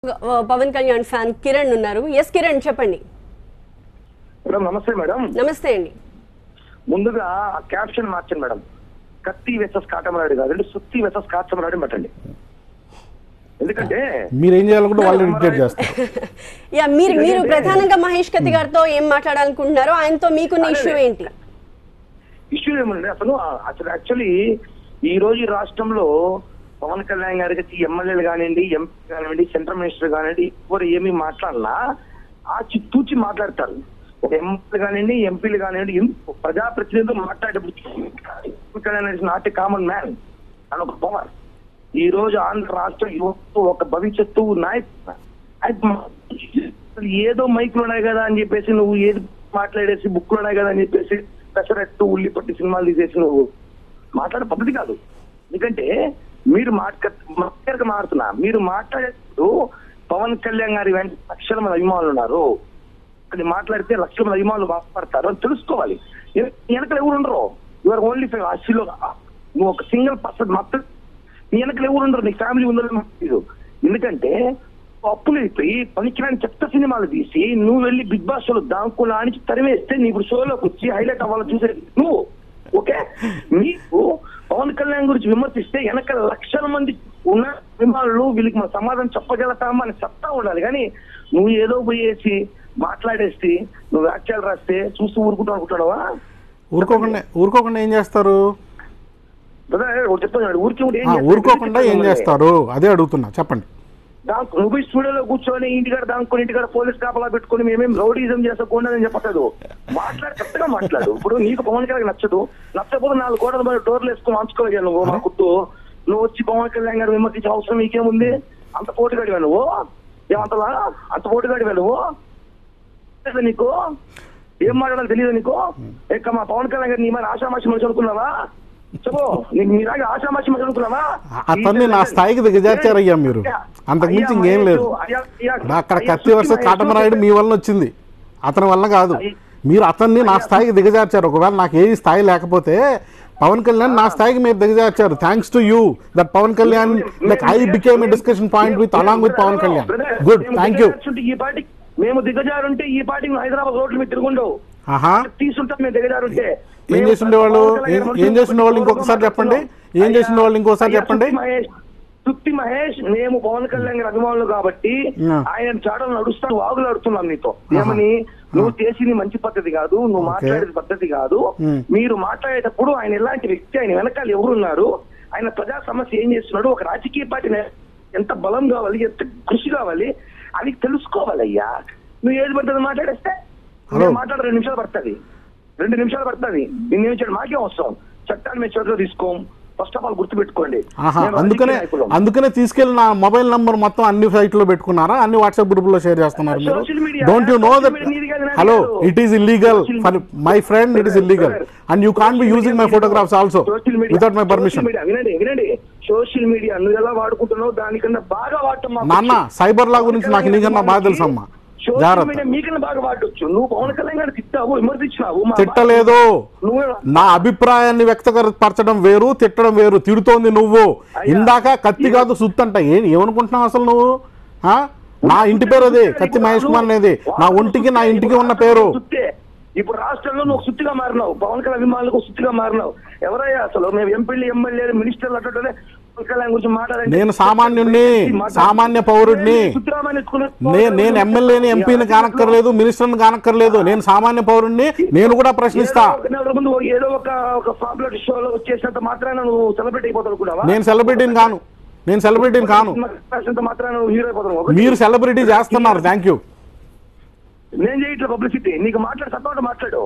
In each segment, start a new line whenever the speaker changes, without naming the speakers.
ఆ, పవన్ కళ్యాణ్ ఫ్యాన్ కిరణ్ ఉన్నారు ఎస్ కిరణ్ చెప్పండి
మేడం నమస్తే మేడం
నమస్తే అండి
ముందుగా ఆ క్యాప్షన్ మార్చండి మేడం కత్తి వెసస్ కాటమరాడు కాదండి సుత్తి వెసస్ కాచమరాడు పెట్టండి ఎందుకంటే
మీరు ఏం చేయాలనుకుంటే వాళ్ళు ఇరిటేట్ చేస్తారు
యా మీరు మీరు ప్రధానంగా మహేష్ కత్తి గారితో ఏం మాట్లాడాలనుకుంటున్నారో ఆయనతో మీకున్న ఇష్యూ ఏంటి
ఇష్యూ ఏమండి అసలు ఆ- అసలు యాక్చువల్లీ ఈ రోజు ఈ రాష్ట్రంలో పవన్ కళ్యాణ్ గారికి ఎమ్మెల్యేలు కానివ్వండి ఎంపీ కానివ్వండి సెంట్రల్ మినిస్టర్ కానివ్వండి ఎవరు ఏమి మాట్లాడినా ఆ చిత్తూచి మాట్లాడతారు ఒక ఎమ్మెల్యే కానివ్వండి ఎంపీలు కానివ్వండి ఎం- ప్రజాప్రతినిధులు మాట్లాడేప్పుడు Pawan Kalyan is not a common man అని ఒక పవర్ ఈ రోజు ఆంధ్ర రాష్ట్ర యువత ఒక భవిష్యత్తు నాయకు ఏదో మైకులు ఉన్నాయి కదా అని చెప్పేసి నువ్వు ఏది మాట్లాడేసి బుక్లు ఉన్నాయి కదా అని చెప్పేసి పెసరట్టు ఉల్లి పట్టి సినిమాలు తీసేసి నువ్వు మాట్లాడే పద్ధతి కాదు ఎందుకంటే మీరు మాట్లాడ మారుతున్నా మీరు మాట్లాడేటప్పుడు పవన్ కళ్యాణ్ గారి వెంట లక్షల మంది అభిమానులు ఉన్నారు అది మాట్లాడితే లక్షల మంది అభిమానులు బాధపడతారు అని తెలుసుకోవాలి ఎ- వెనకలు ఎవరు ఉండరు యువర్ ఓన్లీ అసలు నువ్వు ఒక సింగిల్ పర్సన్ మొత్తం నీ వెనకలు ఎవరు ఉండరు నీ ఫ్యామిలీ ఉందని నాకు తెలీదు ఎందుకంటే అప్పులు అయిపోయి పనికిరాని చెత్త సినిమాలు తీసి నువ్వు వెళ్ళి బిగ్ బాస్ షోలో దాంకున్నా అని తరివేస్తే నీ ఇప్పుడు షోలోకి వచ్చి హైలైట్ అవ్వాలని చూసే నువ్వు ఓకే నీకు పవన్ కళ్యాణ్ గురించి విమర్శిస్తే వెనక లక్షల మంది ఉన్న అభిమానులు వీళ్ళకి మన సమాధానం చెప్పగలుగుతామా అని సత్తా ఉండాలి కానీ నువ్వు ఏదో పోయేసి మాట్లాడేసి నువ్వు వ్యాఖ్యలు రాస్తే చూస్తూ ఊరుకుంటూ అనుకుంటాడవా
ఊరుకోకుండా ఊరుకోకుండా ఏం చేస్తారు
బ్రదర్, ఒకటి చెప్తాను ఊరికి ఉంటే ఏం
ఆ,
చేస్తారు?
ఊరుకోకుండా ఏం చేస్తారు అదే అడుగుతున్నా చెప్పండి
దాంకు నువ్వు పోయి స్టూడియోలో కూర్చొని ఇంటికాడ దాంకొని ఇంటికాడ పోలీస్ కాపలా పెట్టుకొని మేమేం రౌడీజం చేసుకోకుండా అని చెప్పట్లేదు మాట్లాడు కరెక్ట్గా మాట్లాడు ఇప్పుడు నీకు పవన్ కళ్యాణ్ నచ్చదు నచ్చకపోతే నాలుగు గోడల మీద డోర్లు వేసుకొని అంచుకోగలిగా నువ్వు మా కుట్టు నువ్వు వచ్చి పవన్ కళ్యాణ్ గారు విమర్శించే అవసరం నీకేముంది అంత పోటుగాడివా నువ్వు ఏమంతలా అంత పోటుగాడివా నువ్వు తెలియదా నీకు ఏం మాట్లాడాలో తెలియదు నీకు ఎక్క మా పవన్ కళ్యాణ్ గారు నీ మీద ఆశామాషి మనిషి అనుకున్నావా చెప్పు నీకు మీ లాగా ఆశామాషి మనిషి అనుకున్నావా
అతన్ని నా స్థాయికి దిగజార్చారయ్యా మీరు అంతకు మించి ఇంకేం లేదు ఇప్పుడు అక్కడ కత్తి వరుస కాటమరాయుడు మీ వల్ల వచ్చింది అతని వల్ల కాదు మీరు అతన్ని నా స్థాయికి దిగజార్చారు ఒకవేళ నాకు ఏ స్థాయి లేకపోతే పవన్ కళ్యాణ్ నా స్థాయికి మీరు దిగజార్చారు thanks to you that Pawan Kalyan like I became a discussion point with along with Pawan Kalyan good thank you
ఈ పార్టీ మేము దిగజారుంటే ఈ పార్టీ నువ్వు హైదరాబాద్ రోడ్ల మీద తిరుగుండవు
ఆహా
తీసుంటాం మేము దిగజారుంటే
ఏం
మేము
చేసిండేవాళ్ళు
పవన్ కళ్యాణ్
ఏం-
మనుషులు
ఏం చేసిండేవాళ్ళు ఇంకొకసారి చెప్పండి ఏం చేసిండేవాళ్ళు ఇంకోసారి
అయ్యా,
చెప్పండి
సుత్తి మహేష్ సుత్తి మహేష్ మేము పవన్ కళ్యాణ్ గారి అభిమానులు కాబట్టి
ఆ.
ఆయన చాడలు నడుస్తాను వాగులు ఆడుతున్నాం నీతో ఏమని నువ్వు చేసింది మంచి పద్ధతి కాదు నువ్వు మాట్లాడేది పద్ధతి కాదు
ఉమ్.
మీరు మాట్లాడేటప్పుడు ఆయన ఎలాంటి వ్యక్తి ఆయన వెనకాల ఎవరున్నారు ఆయన ప్రజా సమస్య ఏం చేస్తున్నాడు ఒక రాజకీయ పార్టీ నే- ఎంత బలం కావాలి ఎంత కృషి కావాలి అది తెలుసుకోవాలయ్యా నువ్వు ఏది పడుతుంది మాట్లాడేస్తే
హలో.
నేను మాట్లాడ రెండు నిమిషాలు పడుతుంది రెండు నిమిషాలు పడుతుంది నిన్న నిమిషాలు మాకే వస్తాం చట్టాన్ని మేము చేతిలో తీసుకోం ఫస్ట్ ఆఫ్ ఆల్ గుర్తుపెట్టుకోండి
ఆహా
మేము
అందుకనే
రాజకీయ నాయకులం.
అందుకనే తీసుకెళ్లి నా మొబైల్ నంబర్ మొత్తం అన్ని సైట్లో పెట్టుకున్నారా అన్ని వాట్సాప్ గ్రూపుల్లో షేర్ చేస్తున్నారు మీరు
Social media,
don't you know
social
that
media నీది కాదు, నాది
హలో
కాదు.
It is illegal
Social
for my friend it is illegal and you can be using my photographs also
Social media,
without my
social
permission
media, వినండి వినండి social media నువ్వు ఎలా వాడుకుంటున్నావు దానికన్నా బాగా వాడటం మాకు
నాన్న
వచ్చు.
సైబర్ లా గురించి నాకు నీకన్నా బాగా తెలుసమ్మా
సోషల్
జాగ్రత్త
మీడియా మీకన్నా బాగా వాడొచ్చు నువ్వు పవన్ కళ్యాణ్ గారు తిట్టావు విమర్శించినావు మా
తిట్టలేదు
నువ్వు
నా అభిప్రాయాన్ని వ్యక్తపరచడం వేరు తిట్టడం వేరు తిడుతోంది నువ్వు ఇందాక కత్తి కాదు సుత్తి అంట ఏ ఏమనుకుంటున్నావు అసలు నువ్వు ఆ? నా ఇంటి పేరు అది కత్తి మహేష్ కుమార్ అనేది నా ఒంటికి నా ఇంటికి ఉన్న పేరు
సుత్తే. ఇప్పుడు రాష్ట్రంలో నువ్వు సుత్తిగా మారినావు పవన్ కళ్యాణ్ అభిమానులకు సుత్తిగా మారినావు ఎవరయ్యా అసలు మేము ఎంపీలు ఎమ్మెల్యేలు మినిస్టర్లు అట్లనే పవన్ కళ్యాణ్ గురించి మాట్లాడండి
నేను సామాన్యుణ్ణి సామాన్య పౌరుడిని
సుత్తిరామని ఎత్తుకునే-
నేను నేను ఎమ్మెల్యేని ఎంపీని కానక్కర్లేదు మినిస్టర్ని కానక్కర్లేదు నేను సామాన్య పౌరుడిని నేను కూడా ప్రశ్నిస్తా
ఏదో ఒక నెల ముందు ఏదో ఒక ఒక పాపులర్ షోలో వచ్చేసినంత మాత్రాన నువ్వు సెలబ్రిటీ అయిపోతావు అనుకున్నావా
నేను సెలబ్రిటీని కాను నేను సెలబ్రిటీని కాను
రాసినంత మాత్రాన నువ్వు హీరో అయిపోతావు ఒకటి.
మీరు సెలబ్రిటీ చేస్తున్నారు థ్యాంక్ యూ
నేను చేయట్లే పబ్లిసిటీ నీకు మాట్లాడు సత్తా మాట్లాడు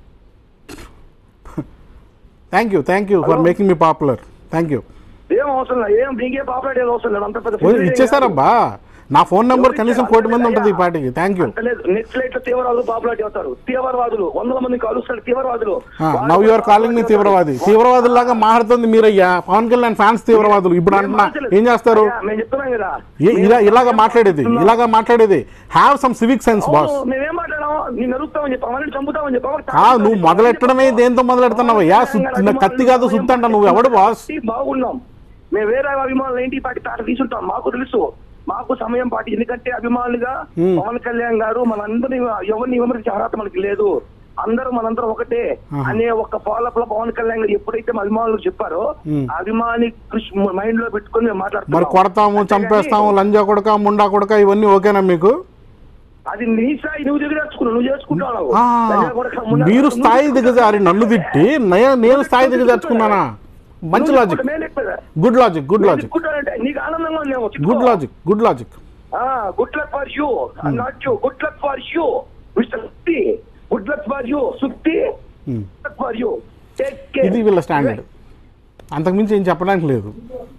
thank you thank you for making me popular thank you
ఏం అవసరం లేదు ఏం నీకే పాపులర్ ఏం అవసరం లేదు అంత పెద్ద celebrity
ఇచ్చేసారబ్బా నా ఫోన్ నెంబర్ కనీసం కోటి మంది ఉంటుంది ఈ పార్టీకి థ్యాంక్ యూ
అంత లేదు నెట్ లైట్ తీవ్రవాదులు పాపులారిటీ అవుతారు తీవ్రవాదులు వందల మంది కలుస్తారు తీవ్రవాదులు
నవ్ యువర్ కాలింగ్ మీ తీవ్రవాది తీవ్రవాదుల్లాగా మాట్లాడుతుంది మీరయ్యా పవన్ కళ్యాణ్ ఫ్యాన్స్ తీవ్రవాదులు ఇప్పుడు అంటున్నా ఏం చేస్తారు
అయ్యా, మేము చెప్తున్నాం కదా
ఏ- ఇలా ఇలాగా మాట్లాడేది ఇలాగా మాట్లాడేది have some civic sense boss
అవును, మేమేం మాట్లాడాము నేను నరుకుతామని చెప్పి అవన్నీ చంపుతామని చెప్పి అవన్నీ
ఆ నువ్వు మొదలెట్టడమే దేంతో మొదలెడుతున్నావయ్యా సుత్తి కత్తి కాదు సుత్తి అంట నువ్వు ఎవడు బాస్
బాగున్నాం మేము వేరే అభిమానులు ఏంటి ఈ పార్టీ తాట తీసుంటాం మాకు తెలుసు మాకు సమయం పాటి ఎందుకంటే అభిమానులుగా
Hmm.
పవన్ కళ్యాణ్ గారు మనందరినీ ఎవరిని విమర్శించే అర్హత మనకి లేదు అందరూ మనందరం ఒకటే
ఆహా.
అనే ఒక ఫాలోఅప్ లో పవన్ కళ్యాణ్ గారు ఎప్పుడైతే మా అభిమానులు చెప్పారో
Hmm.
ఆ అభిమాని మైండ్ లో పెట్టుకొని మేము
మరి
మాట్లాడుతున్నాం
కొడతాము
అంతేగాని
చంపేస్తాము లంజా కొడక ముండా కొడక ఇవన్నీ ఓకేనా మీకు
అది నీ స్థాయి నువ్వు దిగజార్చుకున్నావు నువ్వు చేసుకుంటావు
ఆ, మీరు స్థాయి దిగజారి నన్ను తిట్టి నే- నేను స్థాయి దిగజార్చుకున్నానా మంచి logic good logic good logic
నీకు ఆనందంగా ఉందేమో
good logic good logic
good luck for you not you good luck for you mister Sukthi good luck for you Sukthi
Hmm.
Luck for you take
ఇది వీళ్ళ స్టాండర్డ్ అంతకుమించి ఏం చెప్పడానికి లేదు